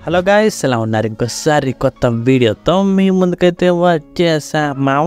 hello guys ఎలా ఉన్నారు ఇంకోసారి కొత్త వీడియోతో మీ ముందుకైతే వచ్చేసా మామ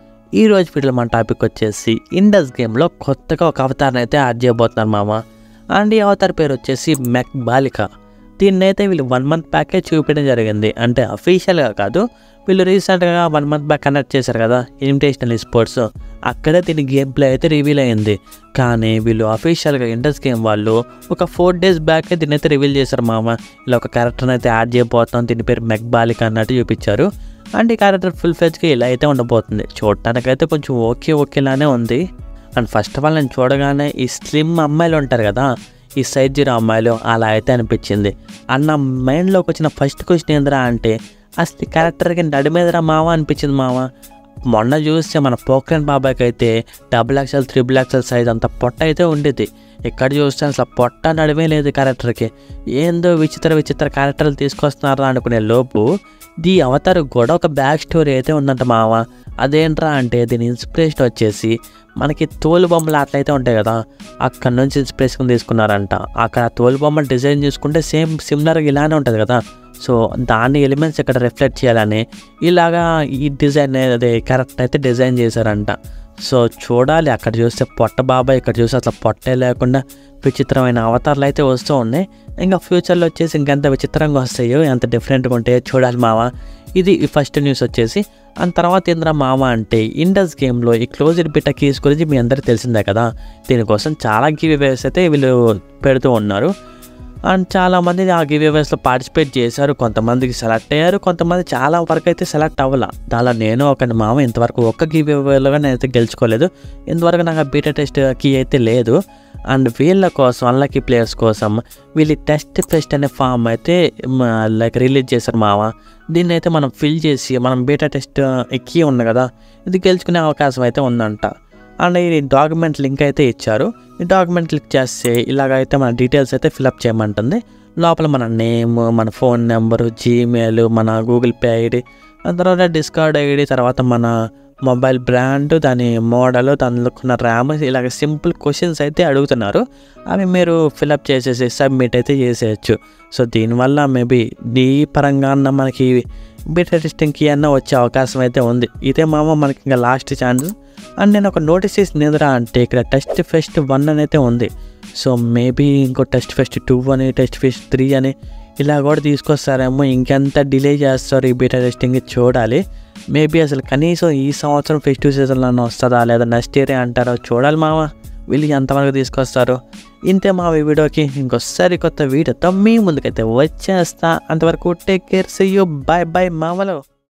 ఈ రోజు వీడియోలో మన టాపిక్ వచ్చేసి ఇండస్ గేమ్లో కొత్తగా ఒక అవతారం అయితే యాడ్ చేయబోతున్నారు మామ అండ్ ఈ అవతార్ పేరు వచ్చేసి మెక్ బాలిక దీన్ని అయితే వీళ్ళు వన్ మంత్ బ్యాకే చూపించడం జరిగింది అంటే అఫీషియల్గా కాదు వీళ్ళు రీసెంట్గా వన్ మంత్ బ్యాక్ కనెక్ట్ చేశారు కదా ఇన్విటేషనల్ స్పోర్ట్స్ అక్కడే దీని గేమ్ ప్లే అయితే రివీల్ అయింది కానీ వీళ్ళు అఫీషియల్గా ఇండస్ గేమ్ వాళ్ళు ఒక ఫోర్ డేస్ బ్యాకే దీన్ని అయితే రివీల్ చేశారు మామ ఇలా ఒక క్యారెక్టర్ని అయితే యాడ్ చేయబోతున్నాం దీని పేరు మెక్ బాలిక అన్నట్టు చూపించారు అండ్ ఈ క్యారెక్టర్ ఫుల్ ఫెజ్గా ఇలా అయితే ఉండబోతుంది చూడటానికైతే కొంచెం ఓకే ఓకేలానే ఉంది అండ్ ఫస్ట్ ఆఫ్ ఆల్ నేను చూడగానే ఈ స్లిమ్ అమ్మాయిలు ఉంటారు కదా ఈ సైజ్ జీరో అమ్మాయిలు అలా అయితే అనిపించింది అన్న మైండ్లోకి వచ్చిన ఫస్ట్ క్వశ్చన్ ఏందిరా అంటే అసలు ఈ క్యారెక్టర్కి నడిమేదరా మామ అనిపించింది మామ మొన్న చూస్తే మన పోక్రెన్ బాబాయ్కి అయితే double XL triple XL size అంత పొట్ట అయితే ఉండేది ఇక్కడ చూస్తే అసలు పొట్ట నడిమే లేదు క్యారెక్టర్కి ఏందో విచిత్ర విచిత్ర క్యారెక్టర్లు తీసుకొస్తున్నారా అనుకునే లోపు ఈ అవతార్ కూడా ఒక బ్యాక్ స్టోరీ అయితే ఉందంట మామ అదేంట్రా అంటే దీని ఇన్స్పిరేషన్ వచ్చేసి మనకి తోలు బొమ్మలు అట్లయితే ఉంటాయి కదా అక్కడ నుంచి ఇన్స్పిరేషన్ తీసుకున్నారంట అక్కడ తోలు బొమ్మలు డిజైన్ చూసుకుంటే సేమ్ సిమిలర్గా ఇలానే ఉంటుంది కదా సో దాని ఎలిమెంట్స్ ఇక్కడ రిఫ్లెక్ట్ చేయాలని ఇలాగా ఈ డిజైన్ అదే కరెక్ట్ అయితే డిజైన్ చేశారంట సో చూడాలి అక్కడ చూస్తే పొట్ట బాబాయ్ ఇక్కడ చూస్తే అసలు పొట్టే లేకుండా విచిత్రమైన అవతారాలు అయితే వస్తూ ఉన్నాయి ఇంకా ఫ్యూచర్లో వచ్చేసి ఇంకెంత విచిత్రంగా వస్తాయో ఎంత డిఫరెంట్గా ఉంటాయో చూడాలి మామ ఇది ఈ ఫస్ట్ న్యూస్ వచ్చేసి అండ్ తర్వాత ఏంద్రా మామ అంటే ఇండస్ గేమ్లో ఈ క్లోజ్డ్ బిట్ట కీస్ గురించి మీ అందరికీ తెలిసిందే కదా దీనికోసం చాలా గివ్ అవేస్ అయితే వీళ్ళు పెడుతూ ఉన్నారు అండ్ చాలామంది ఆ గివ్ అవేస్లో పార్టిసిపేట్ చేశారు కొంతమందికి సెలెక్ట్ అయ్యారు కొంతమంది చాలా వరకు అయితే సెలెక్ట్ అవ్వాల దానిలో నేను ఒక మామ ఇంతవరకు ఒక్క గివ్ అవేలో నేనైతే గెలుచుకోలేదు ఇంతవరకు నాకు ఆ బీటా టెస్ట్ కీ అయితే లేదు అండ్ వీళ్ళ కోసం అన్లక్కీ ప్లేయర్స్ కోసం వీళ్ళు టెస్ట్ ఫెస్ట్ అనే ఫామ్ అయితే లైక్ రిలీజ్ చేశారు మామ దీన్ని అయితే మనం ఫిల్ చేసి మనం బీటా టెస్ట్ కీ ఉంది కదా ఇది గెలుచుకునే అవకాశం అయితే ఉందంట అండ్ ఈ డాక్యుమెంట్ లింక్ అయితే ఇచ్చారు ఈ డాక్యుమెంట్ క్లిక్ చేస్తే ఇలాగైతే మన డీటెయిల్స్ అయితే ఫిలప్ చేయమంటుంది లోపల మన నేమ్ మన ఫోన్ నెంబరు జీమెయిల్ మన గూగుల్ పే ఐడి ఆ తర్వాత డిస్కార్డ్ ఐడి తర్వాత మన మొబైల్ బ్రాండ్ దాని మోడల్ దానిలో ఉన్న ర్యామ్ ఇలాగ సింపుల్ క్వశ్చన్స్ అయితే అడుగుతున్నారు అవి మీరు ఫిలప్ చేసేసి సబ్మిట్ అయితే చేసేయచ్చు సో దీనివల్ల మేబీ ఈ పరంగా అన్న మనకి బీటా టెస్టింగ్కి అన్న వచ్చే అవకాశం అయితే ఉంది ఇదే మామ మనకి ఇంకా లాస్ట్ ఛాన్స్ అండ్ నేను ఒక నోటీస్ చేసిన ఎదురా అంటే ఇక్కడ టెస్ట్ ఫెస్ట్ వన్ అని అయితే ఉంది సో మేబీ ఇంకో టెస్ట్ ఫెస్ట్ టూ అని టెస్ట్ ఫెస్ట్ త్రీ అని ఇలా కూడా తీసుకొస్తారేమో ఇంకెంత డిలే చేస్తారు ఈ బీటా టెస్టింగ్ చూడాలి మేబీ అసలు కనీసం ఈ సంవత్సరం ఫెస్టివ్ సీజన్లో వస్తుందా లేదా నెక్స్ట్ ఇయర్ అంటారో చూడాలి మామ వీళ్ళు ఎంతవరకు తీసుకొస్తారు ఇంతే మా ఈ వీడియోకి ఇంకోసారి కొత్త వీడియోతో మీ ముందుకైతే వచ్చేస్తా అంతవరకు take care see you bye bye మామలో